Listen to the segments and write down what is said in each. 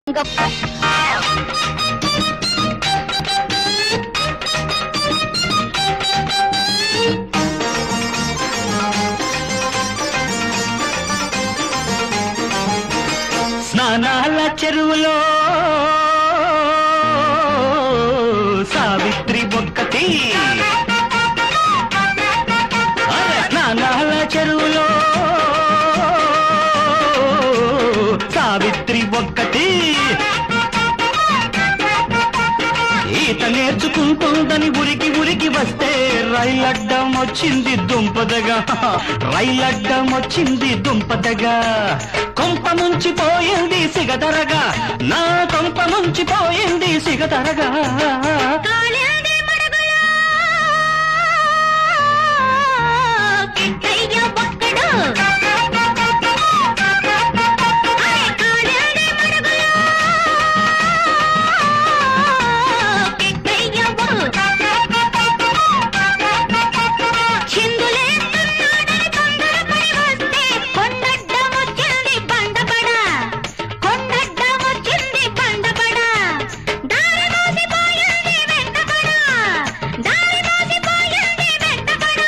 స్నానాల చెరువులో సావిత్రి ఒక్కటి అరే స్నానాల చెరువులో సావిత్రి ఒక్కటి ఈత నేర్చుకుంటుందని ఉరికి ఉరికి వస్తే రైలడ్డం వచ్చింది దుంపదగా రైలడ్డం వచ్చింది దుంపదగా కొంప ముంచిపోయింది సిగదరగా నా కొంప ముంచిపోయింది సిగదరగా కాళేంద్రి మడుగులో కిట్టయ్య ఒక్కడు. అరే కాళేంద్రి మడుగులో కిట్టయ్య ఒక్కడు. చిందులేస్తున్నాడని తొందరపడి వస్తే కొండడ్డం వచ్చింది బండపడ కొండడ్డం వచ్చింది బండపడ దారి మోసిపోయింది వెంటపడ దారి మోసిపోయింది వెంటపడ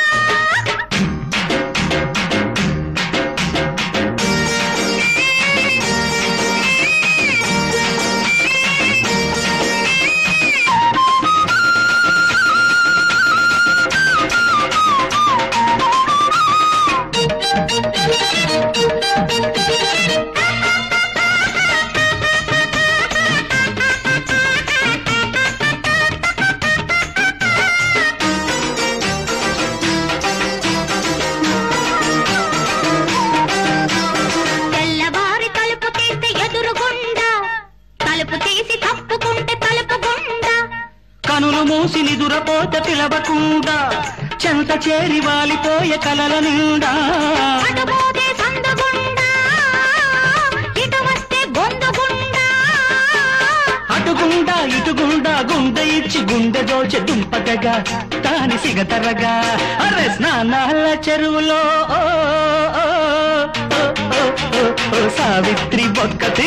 తెల్లవారి తలుపు తీస్తే ఎదురుగుండా తలుపు తీసి తప్పుకుంటే తలుపు గుండా కనులు మూసి నిదురపోత పిలవకుండా చెంత చేరి వాలిపోయే కలల నిండా అటుపోతే సందుగుండా ఇటు వస్తే గొంతుగుండా అటుగుండా ఇటుగుండా గుండె ఇచ్చి గుండె దోచె దుంపదగా తాని సిగతరగా అరే స్నానాల చెరువులో ఓ, ఓ, ఓ, ఓ, ఓ, ఓ, సావిత్రి బొక్కతి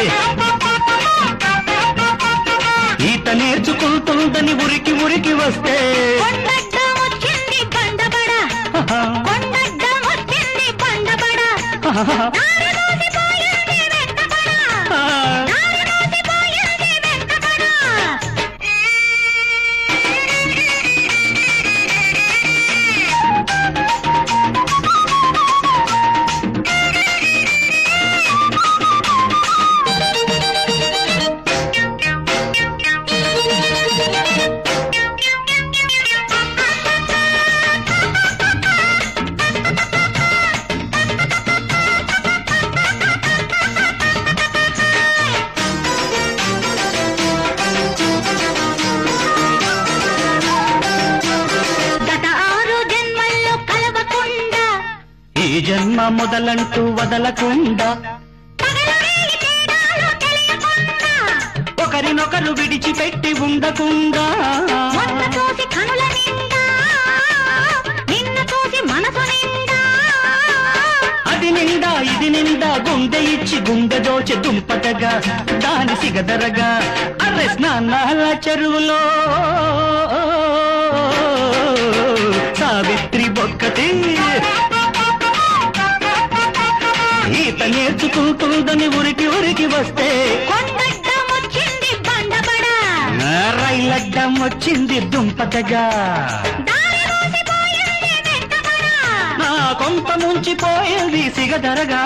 ఈత నేర్చుకుంటుందని ఉరికి ఉరికి వస్తే కొండడ్డం వచ్చింది బండబడ కొండడ్డం వచ్చింది బండబడ దారి మోసిపోయింది వెంటబడ దారి మోసిపోయింది వెంటబడ గత ఆరు జన్మల్లో కలవకుండా ఈ జన్మ మొదలంటూ వదలకుండా పగలరేగి తేడాలు తెలియకుండా ఒకరినొకరు విడిచిపెట్టి ఉండకుండా మొన్న చూసి కనుల నిండా నిన్న చూసి మనసు నిండా అది నిండా ఇది నిండా గుండె ఇచ్చి గుండె దోచె దుంపటగా దాని సిగదరగా అరే స్నానాల చెరువులో సావిత్రి బొక్కటి ఈత నేర్చుకుంటుందని ఉరికి ఉరికి వస్తే కొండడ్డం వచ్చింది బండబడ రైలడ్డం వచ్చింది దుంపటగా దారి మోసిపోయింది వెంటబడ నా కొంప ముంచిపోయింది సిగదరగా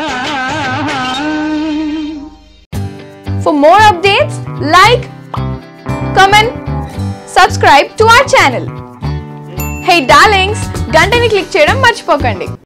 For more updates, like, comment, subscribe to our channel. Hey darlings, గంటని click చేయడం మర్చిపోకండి